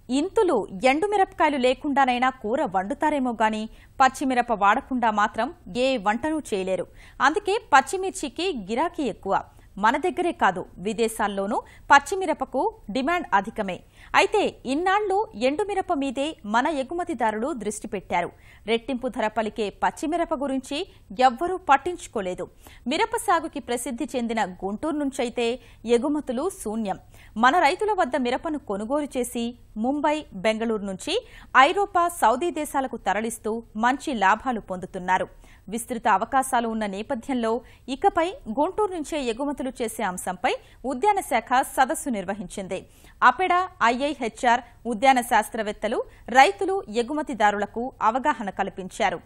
ఇంతులు ఎండుమిరపకాయలు లేకుండానైనా కూర వండుతారేమో గాని పచ్చిమిరప వాడకుండా మాత్రం ఏ వంటను చేయలేరు అందుకే పచ్చిమిర్చికి గిరాకీ ఎక్కువ మన దగ్గరే కాదు విదేశాల్లోనూ పచ్చిమిరపకు డిమాండ్ అధికమే అయితే ఇన్నాళ్లు ఎండుమిరప మీదే మన ఎగుమతిదారులు దృష్టి పెట్టారు రెట్టింపు ధర పలికే పచ్చిమిరప గురించి ఎవ్వరూ పట్టించుకోలేదు మిరప సాగుకి ప్రసిద్ధి చెందిన గుంటూరు నుంచైతే ఎగుమతులు శూన్యం మన రైతుల వద్ద మిరపను కొనుగోలు చేసి ముంబై బెంగళూరు నుంచి ఐరోపా సౌదీ దేశాలకు తరలిస్తూ మంచి లాభాలు పొందుతున్నారు విస్తృత అవకాశాలు ఉన్న నేపథ్యంలో ఇకపై గుంటూరు నుంచే ఎగుమతులు చేసే అంశంపై ఉద్యాన శాఖ సదస్సు నిర్వహించింది అపెడా ఐఐహెచ్ఆర్ ఉద్యాన శాస్త్రవేత్తలు రైతులు ఎగుమతిదారులకు అవగాహన కల్పించారు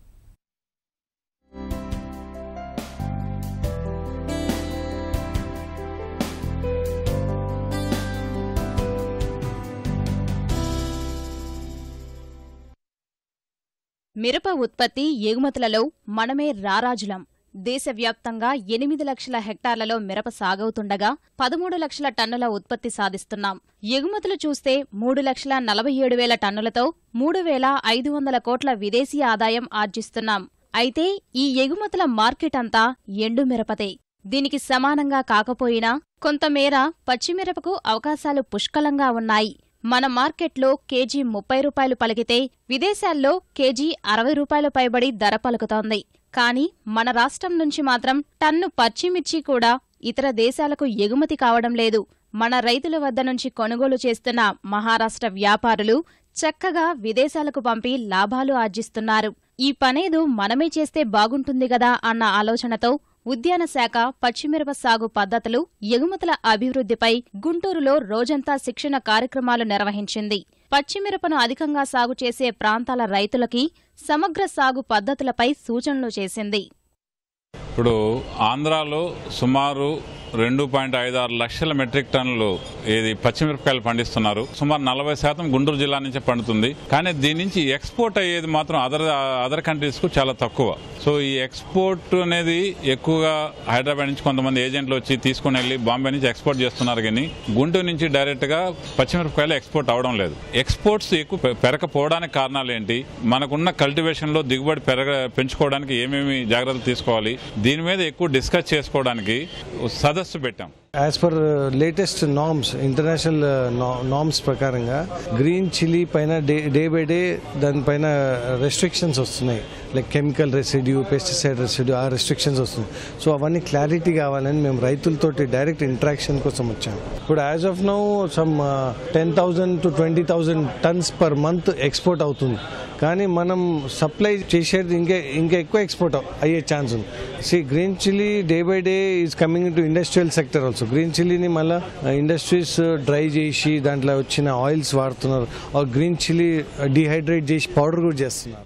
మిరప ఉత్పత్తి ఎగుమతులలో మనమే రారాజులం దేశవ్యాప్తంగా ఎనిమిది లక్షల హెక్టార్లలో మిరప సాగవుతుండగా పదమూడు లక్షల టన్నుల ఉత్పత్తి సాధిస్తున్నాం ఎగుమతులు చూస్తే మూడు లక్షల నలభై ఏడు వేల టన్నులతో మూడు వేల ఐదు వందల కోట్ల విదేశీ ఆదాయం ఆర్జిస్తున్నాం అయితే ఈ ఎగుమతుల మార్కెట్ అంతా ఎండు మిరపతే దీనికి సమానంగా కాకపోయినా కొంతమేర పచ్చిమిరపకు అవకాశాలు పుష్కలంగా ఉన్నాయి మన మార్కెట్లో కేజీ ముప్పై రూపాయలు పలికితే విదేశాల్లో కేజీ అరవై రూపాయలు పైబడి ధర పలుకుతోంది కానీ మన రాష్ట్రం నుంచి మాత్రం టన్ను పచ్చిమిర్చి కూడా ఇతర దేశాలకు ఎగుమతి కావడం లేదు మన రైతుల వద్ద నుంచి కొనుగోలు చేస్తున్న మహారాష్ట్ర వ్యాపారులు చక్కగా విదేశాలకు పంపి లాభాలు ఆర్జిస్తున్నారు ఈ పనేదో మనమే చేస్తే బాగుంటుంది గదా అన్న ఆలోచనతో ఉద్యాన శాఖ పచ్చిమిరప సాగు పద్ధతులు ఎగుమతుల అభివృద్ధిపై గుంటూరులో రోజంతా శిక్షణ కార్యక్రమాలు నిర్వహించింది పచ్చిమిరపను అధికంగా సాగు చేసే ప్రాంతాల రైతులకి సమగ్ర సాగు పద్ధతులపై సూచనలు చేసింది ఇప్పుడు ఆంధ్రాలో సుమారు రెండు పాయింట్ ఐదు ఆరు లక్షల మెట్రిక్ టన్నులు ఇది పచ్చిమిరపకాయలు పండిస్తున్నారు సుమారు నలభై శాతం గుంటూరు జిల్లా నుంచే పండుతుంది కానీ దీని నుంచి ఎక్స్పోర్ట్ అయ్యేది మాత్రం అదర్ అదర్ కంట్రీస్ కు చాలా తక్కువ సో ఈ ఎక్స్పోర్ట్ అనేది ఎక్కువగా హైదరాబాద్ నుంచి కొంతమంది ఏజెంట్లు వచ్చి తీసుకుని వెళ్ళి బాంబే నుంచి ఎక్స్పోర్ట్ చేస్తున్నారు కానీ గుంటూరు నుంచి డైరెక్ట్ గా పచ్చిమిరపకాయలు ఎక్స్పోర్ట్ అవడం లేదు ఎక్స్పోర్ట్స్ ఎక్కువ పె- పెరగపోవడానికి కారణాలు ఏంటి మనకున్న కల్టివేషన్ లో దిగుబడి పెరగ పెంచుకోవడానికి ఏమేమి జాగ్రత్తలు తీసుకోవాలి దీని మీద ఎక్కువ డిస్కస్ చేసుకోవడానికి సదస్సు పెట్టాం as per latest norms international norms ప్రకారంగా గ్రీన్ చిల్లీ పైన డే డే బై డే దానిపైన రెస్ట్రిక్షన్స్ వస్తున్నాయి like chemical residue pesticide residue ఆ రెస్ట్రిక్షన్స్ వస్తున్నాయి సో అవన్నీ క్లారిటీ కావాలని మేము రైతులతోటి డైరెక్ట్ ఇంటరాక్షన్ కోసం వచ్చాము ఇప్పుడు as of now some ten thousand to twenty thousand tons per month export అవుతుంది కానీ మనం సప్లై చేసేది ఇంకా ఇంకా ఎక్కువ ఎక్స్పోర్ట్ అయ్యే ఛాన్స్ ఉంది సి green chilli day by day is coming to industrial sector also green చిల్లీని మళ్ళీ ఇండస్ట్రీస్ డ్రై చేసి దాంట్లో వచ్చిన ఆయిల్స్ వాడుతున్నారు ఆ గ్రీన్ చిల్లీ డిహైడ్రేట్ చేసి పౌడర్ కూడా చేస్తున్నారు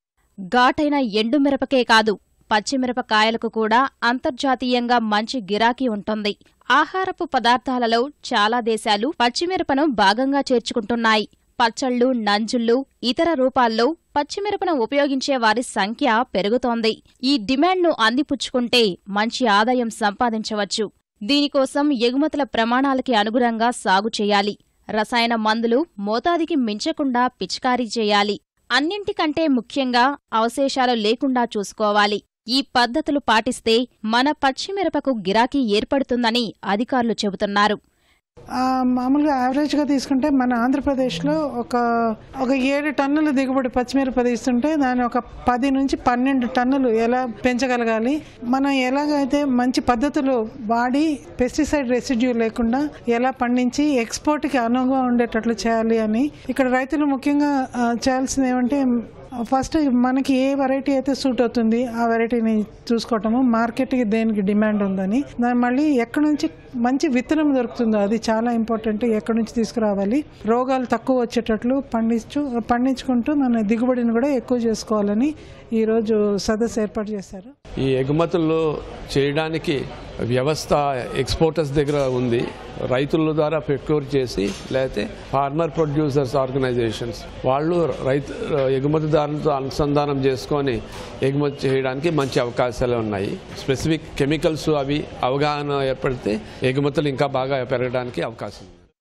ఘాటైన ఎండుమిరపకే కాదు పచ్చిమిరపకాయలకు కూడా అంతర్జాతీయంగా మంచి గిరాకీ ఉంటుంది ఆహారపు పదార్థాలలో చాలా దేశాలు పచ్చిమిరపను భాగంగా చేర్చుకుంటున్నాయి పచ్చళ్ళు నంజుళ్ళు ఇతర రూపాల్లో పచ్చిమిరపను ఉపయోగించే వారి సంఖ్య పెరుగుతోంది ఈ డిమాండ్ను అందిపుచ్చుకుంటే మంచి ఆదాయం సంపాదించవచ్చు దీనికోసం ఎగుమతుల ప్రమాణాలకి అనుగుణంగా సాగు చేయాలి రసాయన మందులు మోతాదికి మించకుండా పిచికారీ చేయాలి అన్నింటికంటే ముఖ్యంగా అవశేషాలు లేకుండా చూసుకోవాలి ఈ పద్ధతులు పాటిస్తే మన పచ్చిమిరపకు గిరాకీ ఏర్పడుతుందని అధికారులు చెబుతున్నారు ఆ, మామూలుగా యావరేజ్గా తీసుకుంటే మన ఆంధ్రప్రదేశ్లో ఒక ఒక ఏడు టన్నుల దిగుబడి పచ్చిమిరప తీస్తుంటే దాన్ని ఒక పది నుంచి పన్నెండు టన్నులు ఎలా పెంచగలగాలి మనం ఎలాగైతే మంచి పద్ధతులు వాడి పెస్టిసైడ్ రెసిడ్యూ లేకుండా ఎలా పండించి ఎక్స్పోర్ట్కి అనువుగా ఉండేటట్లు చేయాలి అని ఇక్కడ రైతులు ముఖ్యంగా ఆ, చేయాల్సింది ఏమంటే ఫస్ట్ మనకి ఏ వెరైటీ అయితే సూట్ అవుతుంది ఆ వెరైటీని చూసుకోవటము మార్కెట్కి దేనికి డిమాండ్ ఉందని దాన్ని మళ్ళీ ఎక్కడి నుంచి మంచి విత్తనం దొరుకుతుందో అది చాలా ఇంపార్టెంట్ ఎక్కడి నుంచి తీసుకురావాలి రోగాలు తక్కువ వచ్చేటట్లు పండించు పండించుకుంటూ మన దిగుబడిని కూడా ఎక్కువ చేసుకోవాలని ఈరోజు సదస్సు ఏర్పాటు చేశారు ఈ ఎగుమతులు చేయడానికి వ్యవస్థ ఎక్స్పోర్టర్స్ దగ్గర ఉంది రైతుల ద్వారా ప్రొక్యూర్ చేసి లేకపోతే ఫార్మర్ ప్రొడ్యూసర్స్ ఆర్గనైజేషన్స్ వాళ్ళు రైతు ఎగుమతిదారులతో అనుసంధానం చేసుకొని ఎగుమతి చేయడానికి మంచి అవకాశాలు ఉన్నాయి స్పెసిఫిక్ కెమికల్స్ అవి అవగాహన ఏర్పడితే ఎగుమతులు ఇంకా బాగా పెరగడానికి అవకాశం ఉంది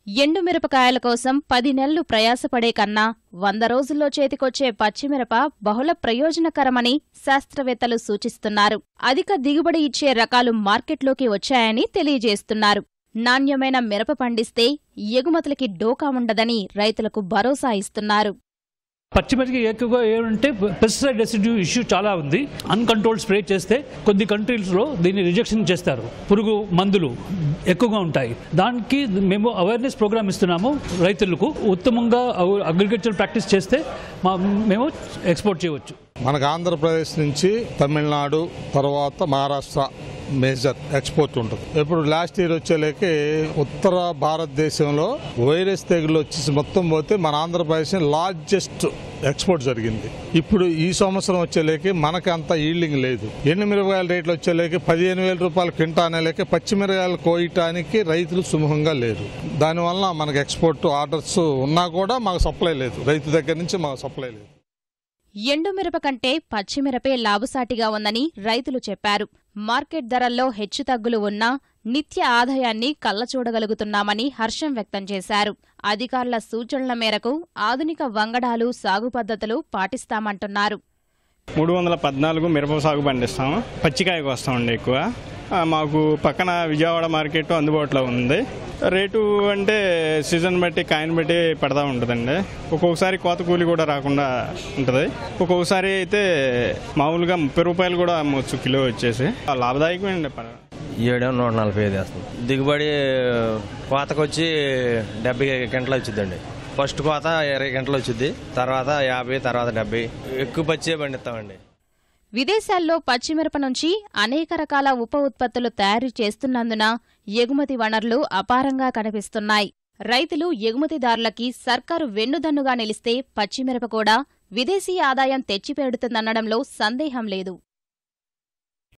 ఎండుమిరపకాయల కోసం పది నెలలు ప్రయాసపడే కన్నా వంద రోజుల్లో చేతికొచ్చే పచ్చిమిరప బహుళ ప్రయోజనకరమని శాస్త్రవేత్తలు సూచిస్తున్నారు అధిక దిగుబడి ఇచ్చే రకాలు మార్కెట్లోకి వచ్చాయని తెలియజేస్తున్నారు నాణ్యమైన మిరప పండిస్తే ఎగుమతులకి డోకా ఉండదని రైతులకు భరోసా ఇస్తున్నారు పచ్చిమిరపకి ఎక్కువగా ఏమంటే పెస్టిసైడ్ రెసిడ్యూ ఇష్యూ చాలా ఉంది అన్కంట్రోల్డ్ స్ప్రే చేస్తే కొద్ది కంట్రీస్లో దీన్ని రిజెక్షన్ చేస్తారు పురుగు మందులు ఎక్కువగా ఉంటాయి దానికి మేము అవేర్నెస్ ప్రోగ్రామ్ ఇస్తున్నాము రైతులకు ఉత్తమంగా అగ్రికల్చర్ ప్రాక్టీస్ చేస్తే మా మేము ఎక్స్పోర్ట్ చేయవచ్చు మనకు ఆంధ్రప్రదేశ్ నుంచి తమిళనాడు తర్వాత మహారాష్ట్ర మేజర్ ఎక్స్పోర్ట్ ఉంటుంది ఇప్పుడు లాస్ట్ ఇయర్ వచ్చేలేకి ఉత్తర భారతదేశంలో వైరస్ తెగులు వచ్చేసి మొత్తం పోతే మన ఆంధ్రప్రదేశ్ లార్జెస్ట్ ఎక్స్పోర్ట్ జరిగింది ఇప్పుడు ఈ సంవత్సరం వచ్చేలేకి మనకి అంత ఈల్డింగ్ లేదు ఎండు మిరపకాయల రేట్లు వచ్చేలేకి పదిహేను వేల రూపాయలు కింటా అనేలేక పచ్చిమిరకాయలు కోయటానికి రైతులు సుముఖంగా లేరు దానివల్ల మనకి ఎక్స్పోర్ట్ ఆర్డర్స్ ఉన్నా కూడా మాకు సప్లై లేదు రైతు దగ్గర నుంచి మాకు సప్లై లేదు ఎండుమిరప కంటే పచ్చిమిరపే లాభసాటిగా ఉందని రైతులు చెప్పారు మార్కెట్ ధరల్లో హెచ్చుతగ్గులు ఉన్నా నిత్య ఆదాయాన్ని కళ్ళచూడగలుగుతున్నామని హర్షం వ్యక్తం చేశారు అధికారుల సూచనల మేరకు ఆధునిక వంగడాలు సాగు పద్ధతులు పాటిస్తామంటున్నారు మూడు వందల పద్నాలుగు మిరప సాగు పండిస్తాం పచ్చికాయకు వస్తామండి ఎక్కువ ఆ, మాకు పక్కన విజయవాడ మార్కెట్ అందుబాటులో ఉంది రేటు అంటే సీజన్ బట్టి కాయని బట్టి పెడతా ఉంటుందండి ఒక్కొక్కసారి కోత కూలి కూడా రాకుండా ఉంటుంది ఒక్కొక్కసారి అయితే మామూలుగా ముప్పై రూపాయలు కూడా అమ్మవచ్చు కిలో వచ్చేసి ఆ, లాభదాయకమే ప- ఏడు నూట నలభై ఐదు వేస్తాం దిగుబడి కోతకు వచ్చి డెబ్బై గంటలు వచ్చిందండి ఫస్ట్ కోత ఇరవై గంటలు వచ్చింది తర్వాత యాభై తర్వాత డెబ్బై ఎక్కువ పచ్చే పండిస్తామండి విదేశాల్లో పచ్చిమిరప నుంచి అనేక రకాల ఉప ఉత్పత్తులు తయారు చేస్తున్నందున ఎగుమతి వనరులు అపారంగా కనిపిస్తున్నాయి రైతులు ఎగుమతిదారులకి సర్కారు వెన్నుదన్నుగా నిలిస్తే పచ్చిమిరప కూడా విదేశీ ఆదాయం తెచ్చిపెడుతుందనడంలో సందేహం లేదు